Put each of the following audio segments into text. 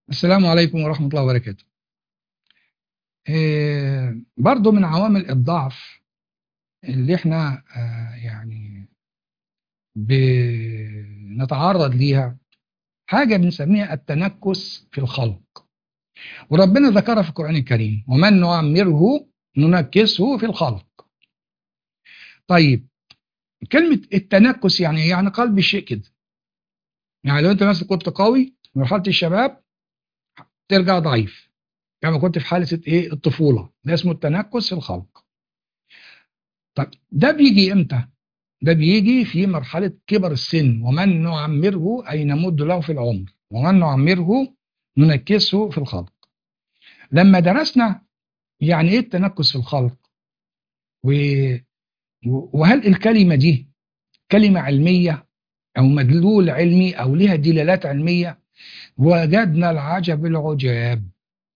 السلام عليكم ورحمة الله وبركاته آه، برضو من عوامل الضعف اللي احنا آه، يعني بنتعرض ليها حاجة بنسميها التنكس في الخلق وربنا ذكرها في القرآن الكريم ومن نعمره ننكسه في الخلق طيب كلمة التنكس يعني إيه؟ يعني قلب الشيء كده يعني لو انت مثلا كنت قوي في مرحلة الشباب ترجع ضعيف كما يعني كنت في حالة ايه الطفولة ده اسمه التنكس في الخلق طب ده بيجي امتى ده بيجي في مرحلة كبر السن ومن نعمره أي نمد له في العمر ومن نعمره ننكسه في الخلق لما درسنا يعني ايه التنكس في الخلق و... وهل الكلمة دي كلمة علمية أو مدلول علمي أو لها دلالات علمية وجدنا العجب العجاب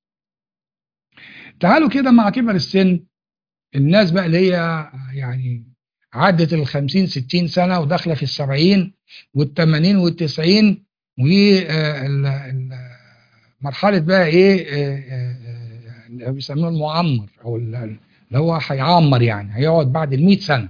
تعالوا كده مع كبر السن الناس بقى اللي هي يعني عدت ال 50 60 سنة وداخلة في السبعين والثمانين والتسعين ومرحلة بقى ايه اللي بيسموه المعمر او اللي هو هيعمر يعني هيقعد بعد ال 100 سنة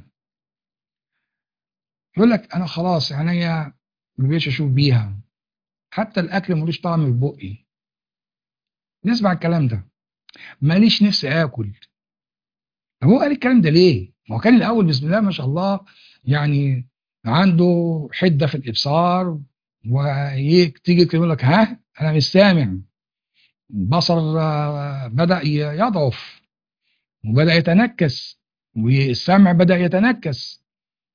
يقول لك انا خلاص عينيا ما بقيتش اشوف بيها حتى الاكل ملوش طعم في بقي نسمع الكلام ده ماليش نفس اكل طب هو قال الكلام ده ليه ما هو كان الاول بسم الله ما شاء الله يعني عنده حده في الابصار وتيجي يقول لك ها انا مش سامع البصر بدا يضعف وبدا يتنكس والسمع بدا يتنكس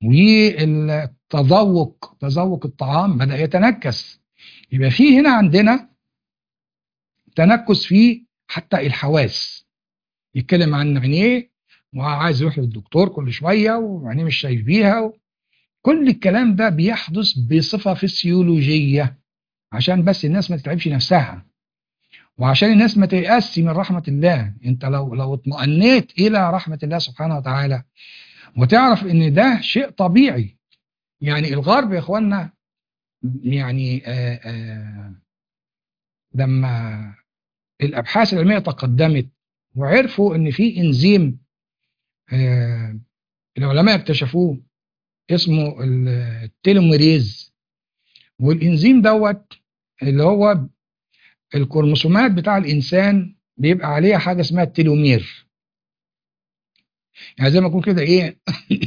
والتذوق تذوق الطعام بدا يتنكس يبقى في هنا عندنا تنكس في حتى الحواس يتكلم عن عينيه وعايز يروح للدكتور كل شويه وعينيه مش شايف بيها كل الكلام ده بيحدث بصفه فسيولوجيه عشان بس الناس ما تتعبش نفسها وعشان الناس ما تيأس من رحمه الله انت لو لو اطمأنيت الى رحمه الله سبحانه وتعالى وتعرف ان ده شيء طبيعي يعني الغرب يا اخوانا يعني آآ آآ لما الابحاث العلميه تقدمت وعرفوا ان في انزيم العلماء اكتشفوه اسمه التيلوميريز والانزيم دوت اللي هو الكروموسومات بتاع الانسان بيبقى عليها حاجه اسمها التيلومير يعني زي ما يكون كده ايه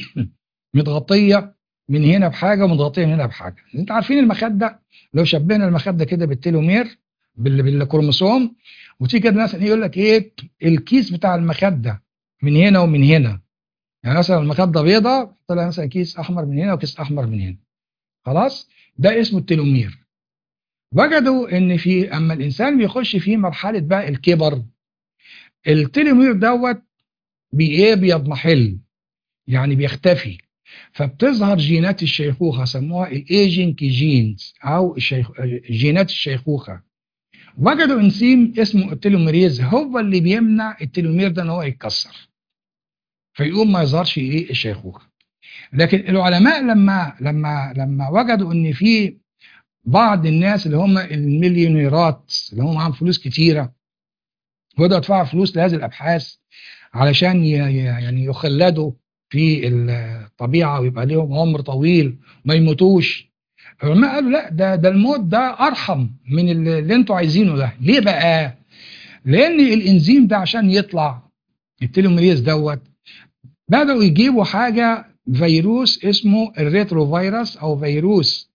متغطيه من هنا بحاجه ومتغطيه من هنا بحاجه انت عارفين المخده لو شبهنا المخده كده بالتيلومير بالكروموسوم وتيجي كده مثلا يقول لك ايه الكيس بتاع المخده من هنا ومن هنا يعني مثلا المخده بيضاء طلع مثلا كيس احمر من هنا وكيس احمر من هنا خلاص ده اسمه التيلومير وجدوا ان في اما الانسان بيخش في مرحله بقى الكبر التيلومير دوت بايه بيضمحل يعني بيختفي فبتظهر جينات الشيخوخه سموها الايجنج جينز او الشيخ... جينات الشيخوخه وجدوا انزيم اسمه التيلوميريز هو اللي بيمنع التيلومير ده ان هو يتكسر فيقوم ما يظهرش ايه الشيخوخه لكن العلماء لما لما لما وجدوا ان في بعض الناس اللي هم المليونيرات اللي هم معاهم فلوس كتيره بدأوا يدفعوا فلوس لهذه الابحاث علشان يعني يخلدوا في الطبيعه ويبقى لهم عمر طويل ما يموتوش العلماء قالوا لا ده ده الموت ده ارحم من اللي, اللي انتوا عايزينه ده ليه بقى لان الانزيم ده عشان يطلع التيلوميريز دوت بداوا يجيبوا حاجه فيروس اسمه الريترو فيروس او فيروس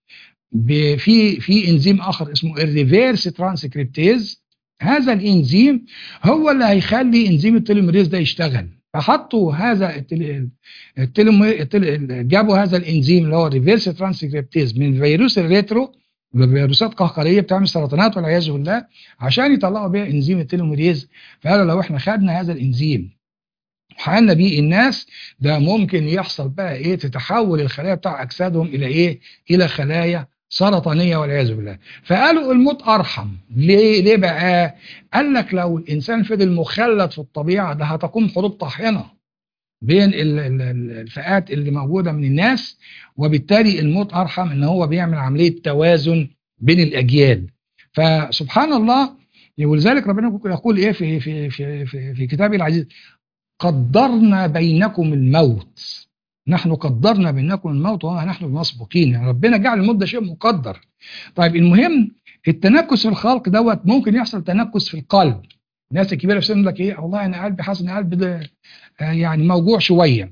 في في انزيم اخر اسمه الريفيرس ترانسكريبتيز هذا الانزيم هو اللي هيخلي انزيم التيلوميريز ده يشتغل فحطوا هذا التلم... جابوا هذا الانزيم اللي هو ريفيرس ترانسكريبتيز من فيروس الريترو فيروسات قهقريه بتعمل سرطانات والعياذ بالله عشان يطلعوا بيها انزيم التلوميريز فقالوا لو احنا خدنا هذا الانزيم وحقنا بيه الناس ده ممكن يحصل بقى ايه تتحول الخلايا بتاع اجسادهم الى ايه الى خلايا سرطانيه والعياذ بالله فقالوا الموت ارحم ليه ليه بقى قال لك لو الانسان فضل مخلد في الطبيعه ده هتقوم حروب طاحنه بين الفئات اللي موجوده من الناس وبالتالي الموت ارحم ان هو بيعمل عمليه توازن بين الاجيال فسبحان الله ولذلك ربنا يقول ايه في في في في, في كتابه العزيز قدرنا بينكم الموت نحن قدرنا بينكم الموت وما نحن المسبوقين يعني ربنا جعل الموت ده شيء مقدر طيب المهم التنكس في الخلق دوت ممكن يحصل تنكس في القلب الناس الكبيره في السن لك ايه والله انا قلبي حاسس ان قلبي ده آه يعني موجوع شويه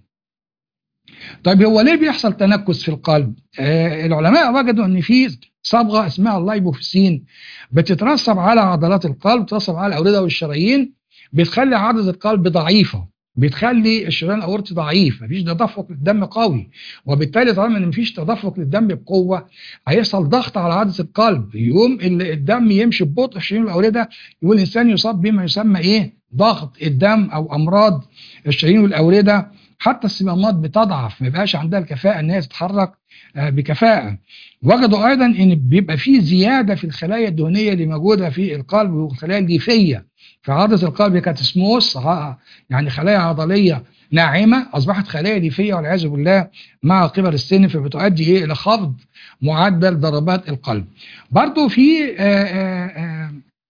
طيب هو ليه بيحصل تنكس في القلب آه العلماء وجدوا ان في صبغه اسمها اللايبوفسين بتترسب على عضلات القلب بتترسب على الاورده والشرايين بتخلي عضله القلب ضعيفه بتخلي الشريان الاورطي ضعيف مفيش تدفق للدم قوي وبالتالي طالما ان مفيش تدفق للدم بقوه هيحصل ضغط على عضله القلب يقوم الدم يمشي ببطء في الشرايين والاورده والانسان يصاب بما يسمى ايه ضغط الدم او امراض الشرايين والاورده حتى الصمامات بتضعف ما يبقاش عندها الكفاءه ان هي تتحرك بكفاءه وجدوا ايضا ان بيبقى في زياده في الخلايا الدهنيه اللي موجوده في القلب والخلايا الليفيه فعضله القلب كانت سموث يعني خلايا عضليه ناعمه اصبحت خلايا ليفيه والعياذ بالله مع كبر السن فبتؤدي ايه الى خفض معدل ضربات القلب. برضو في آآ آآ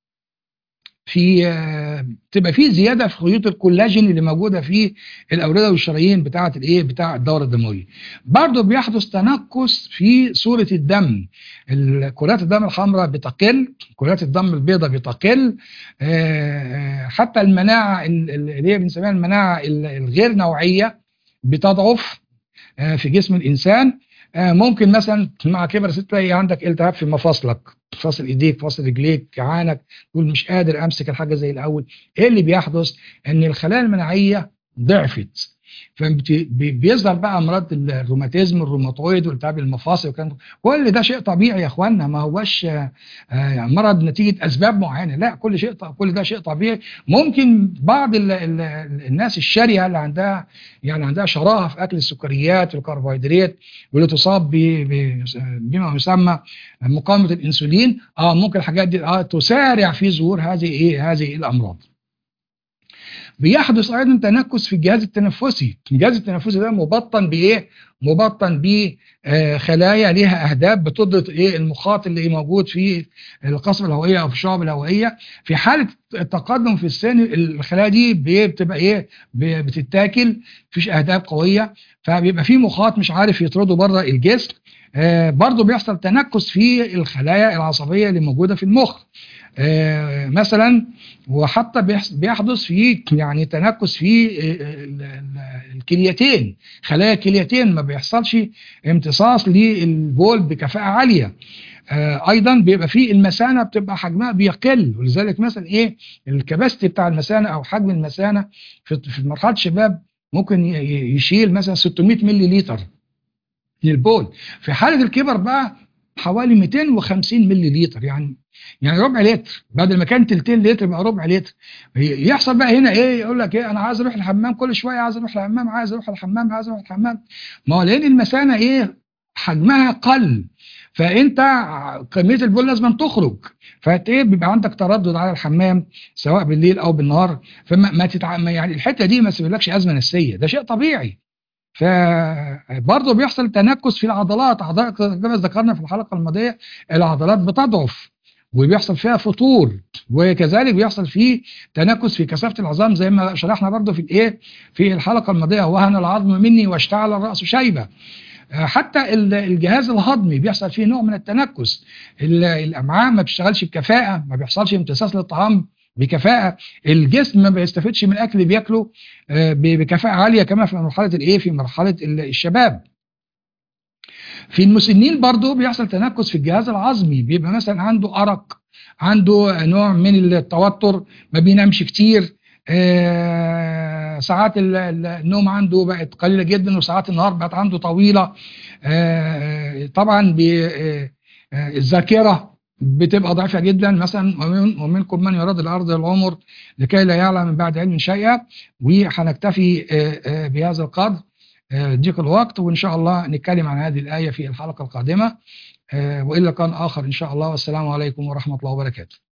في تبقى في زياده في خيوط الكولاجين اللي موجوده في الاورده والشرايين بتاعه الايه بتاع الدوره الدمويه برضه بيحدث تنقص في صوره الدم كرات الدم الحمراء بتقل كرات الدم البيضاء بتقل حتى المناعه اللي هي بنسميها المناعه الغير نوعيه بتضعف في جسم الانسان ممكن مثلا مع كبر السن تلاقي عندك التهاب في مفاصلك فاصل ايديك فاصل رجليك جعانك تقول مش قادر امسك الحاجه زي الاول ايه اللي بيحدث ان الخلايا المناعيه ضعفت فبيظهر بقى امراض الروماتيزم الروماتويد والتهاب المفاصل وكان كل ده شيء طبيعي يا اخوانا ما هوش مرض نتيجه اسباب معينه لا كل شيء كل ده شيء طبيعي ممكن بعض ال ال الناس الشرهه اللي عندها يعني عندها شراهه في اكل السكريات والكربوهيدرات واللي تصاب بما يسمى مقاومه الانسولين اه ممكن الحاجات دي اه تسارع في ظهور هذه ايه هذه الامراض بيحدث ايضا تنكس في الجهاز التنفسي الجهاز التنفسي ده مبطن بايه مبطن بخلايا ليها اهداف بتضغط ايه المخاط اللي موجود في القصبه الهوائيه او في الشعب الهوائيه في حاله التقدم في السن الخلايا دي بتبقى ايه بتتاكل مفيش اهداف قويه فبيبقى في مخاط مش عارف يطرده بره الجسم آه برضه بيحصل تنكس في الخلايا العصبيه اللي موجوده في المخ آه مثلا وحتى بيحدث في يعني تنكس في الكليتين خلايا الكليتين ما بيحصلش امتصاص للبول بكفاءه عاليه آه ايضا بيبقى في المثانه بتبقى حجمها بيقل ولذلك مثلا ايه الكباستي بتاع المثانه او حجم المثانه في مرحله الشباب ممكن يشيل مثلا 600 ملي لتر من البول في حاله الكبر بقى حوالي 250 ملي لتر يعني يعني ربع لتر بدل ما كان تلتين لتر بقى ربع لتر يحصل بقى هنا ايه يقول لك ايه انا عايز اروح الحمام كل شويه عايز اروح الحمام عايز اروح الحمام عايز اروح الحمام ما هو لان المثانه ايه حجمها قل فانت كميه البول لازم تخرج فانت ايه بيبقى عندك تردد على الحمام سواء بالليل او بالنهار فما ما تتع... يعني الحته دي ما تسببلكش ازمه نفسيه ده شيء طبيعي فبرضه بيحصل تنكس في العضلات عضلات كما ذكرنا في الحلقه الماضيه العضلات بتضعف وبيحصل فيها فتور وكذلك بيحصل فيه تنكس في كثافه العظام زي ما شرحنا برضه في الايه في الحلقه الماضيه وهن العظم مني واشتعل الراس شيبه حتى الجهاز الهضمي بيحصل فيه نوع من التنكس الامعاء ما بتشتغلش بكفاءه ما بيحصلش امتصاص للطعام بكفاءه الجسم ما بيستفدش من الاكل اللي بياكله بكفاءه عاليه كما في مرحله الايه في مرحله الشباب في المسنين برضه بيحصل تنكس في الجهاز العظمي بيبقى مثلا عنده ارق عنده نوع من التوتر ما بينامش كتير آه ساعات النوم عنده بقت قليله جدا وساعات النهار بقت عنده طويله آه طبعا آه الذاكره بتبقى ضعيفه جدا مثلا ومنكم من يراد الارض العمر لكي لا يعلم من بعد علم شيئا وهنكتفي بهذا القدر ضيق الوقت وان شاء الله نتكلم عن هذه الايه في الحلقه القادمه والى كان اخر ان شاء الله والسلام عليكم ورحمه الله وبركاته